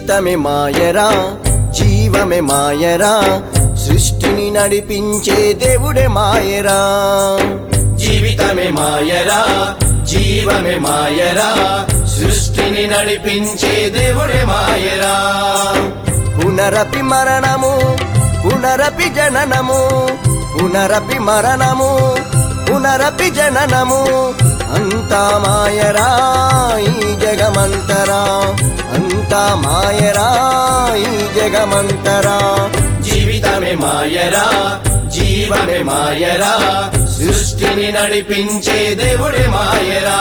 జీవితమే మాయరా జీవమే మాయరా సృష్టిని నడిపించే దేవుడే మాయరా జీవితమే మాయరా జీవమే మాయరా సృష్టిని నడిపించే దేవుడే మాయరా పునరపి మరణము పునరపి జననము పునరపి మరణము పునరపి జననము అంతా మాయరా ఈ జగమంతరా అంతా మాయరా ఈ జగమంతరా జీవితమే మాయరా జీవమే మాయరా సృష్టిని నడిపించే దేవుడే మాయరా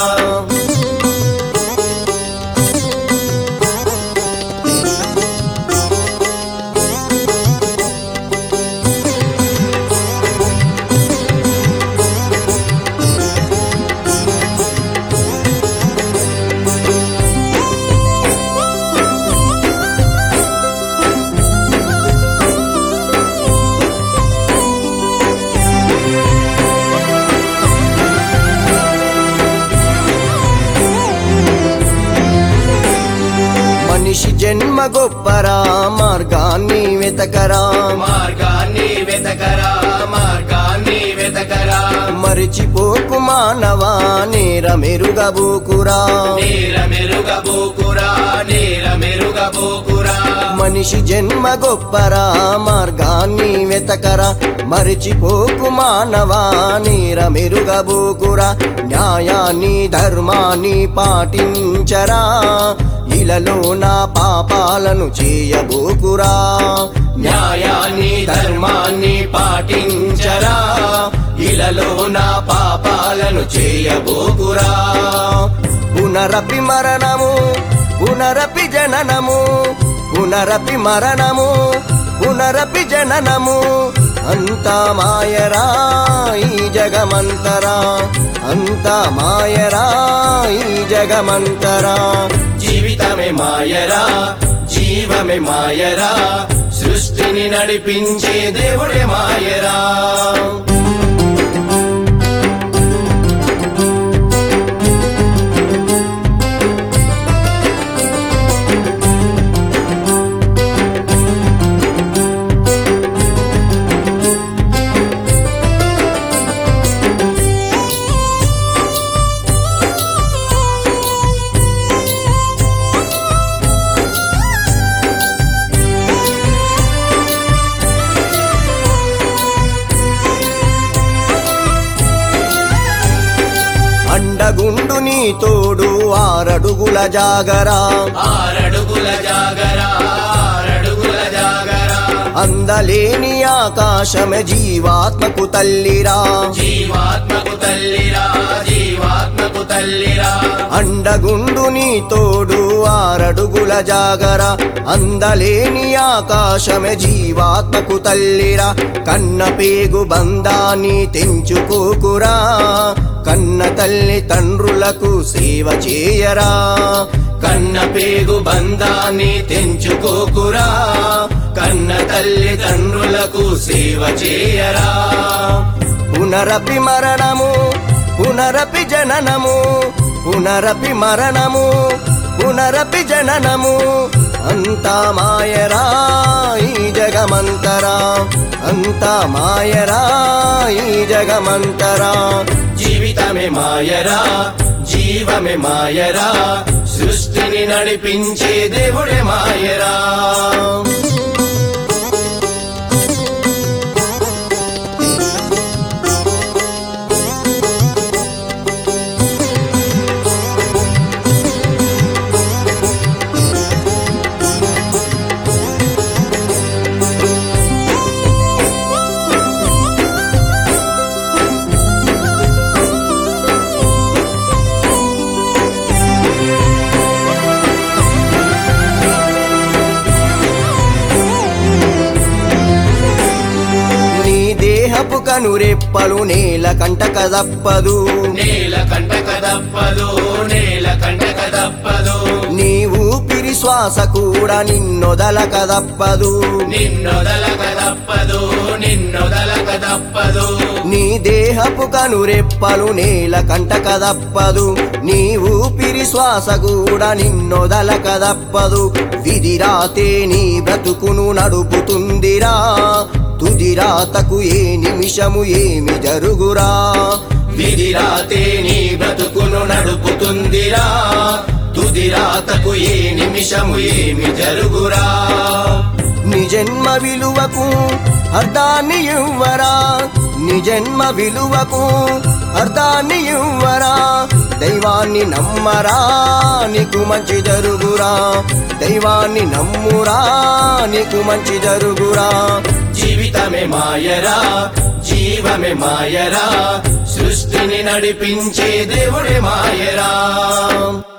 మనిషి జన్మ గొప్పరా మార్గాన్ని వెతకరా మార్గాన్ని వెతకరా మార్గాన్ని వెతకరా మరిచిపోకు మానవా నేర మెరుగబోకురా నేర మెరుగబోకురా నేర మెరుగబోకురా మనిషి జన్మ గొప్పరా మార్గాన్ని వెతకరా మరిచిపోకు మానవా నేర మెరుగబోకురా న్యాయాన్ని ధర్మాన్ని పాటించరా ఇలలో నా పాపాలను చేయబోకురా న్యాయాన్ని ధర్మాన్ని పాటించరా ఇలలో నా పాపాలను చేయబోకురా పునరపి మరణము పునరపి జననము పునరపి మరణము పునరపి జననము అంతా మాయరా ఈ జగమంతరా అంతా మాయరా ఈ జగమంతరా జీవితమే మాయరా జీవమే మాయరా సృష్టిని నడిపించే దేవుడే మాయరా అండగుండు నీ తోడు ఆరడుగుల జాగరా ఆరడుగుల జాగరా ఆరడుగుల జాగరా అందలేని ఆకాశమే జీవాత్మకు తల్లిరా జీవాత్మకు తల్లిరా జీవాత్మకు తల్లిరా అండగుండు నీ తోడు ఆరడుగుల జాగర అందలేని ఆకాశమే జీవాత్మకు తల్లిరా కన్న పేగు బంధాన్ని తెంచుకోకురా కన్న తల్లి తండ్రులకు సేవ చేయరా కన్న పేగు బంధాన్ని తెంచుకోకురా కన్న తల్లి తండ్రులకు సేవ చేయరా పునరపి మరణము పునరపి జననము పునరపి మరణము పునరపి జననము అంతా మాయరా ఈ జగమంతరా అంతా మాయరా ఈ జగమంతరా జీవితమే మాయరా జీవమే మాయరా సృష్టిని నడిపించే దేవుడే మాయరా నీ దేహపు కనురెప్పలు నేల కంట కదప్పదు నేల కంటక దప్పదు నేల కంటక దప్పదు నీ ఊపిరి శ్వాస కూడా నిన్నొదల కదప్పదు నిన్నొదలక దప్పదు నిన్నొదలక తప్పదు నీ దేహపు కనురెప్పలు నేల కంట కదప్పదు నీ ఊపిరి శ్వాస కూడా నిన్నొదల కదప్పదు విధిరాతే నీ బ్రతుకును నడుపుతుందిరా తుదిరాతకు ఏ నిమిషము ఏమి జరుగురా విధిరాతే నీ బ్రతుకును నడుపుతుందిరా తుదిరాతకు ఏ నిమిషము ఏమి జరుగురా నీ జన్మ విలువకు అర్ధాన్ని ఇవ్వరా నీ జన్మ విలువకు అర్ధాన్ని ఇవ్వరా దైవాన్ని నమ్మరా నీకు మంచి జరుగురా దైవాన్ని నమ్మురా నీకు మంచి జరుగురా జీవితమే మాయరా జీవమే మాయరా సృష్టిని నడిపించే దేవుడే మాయరా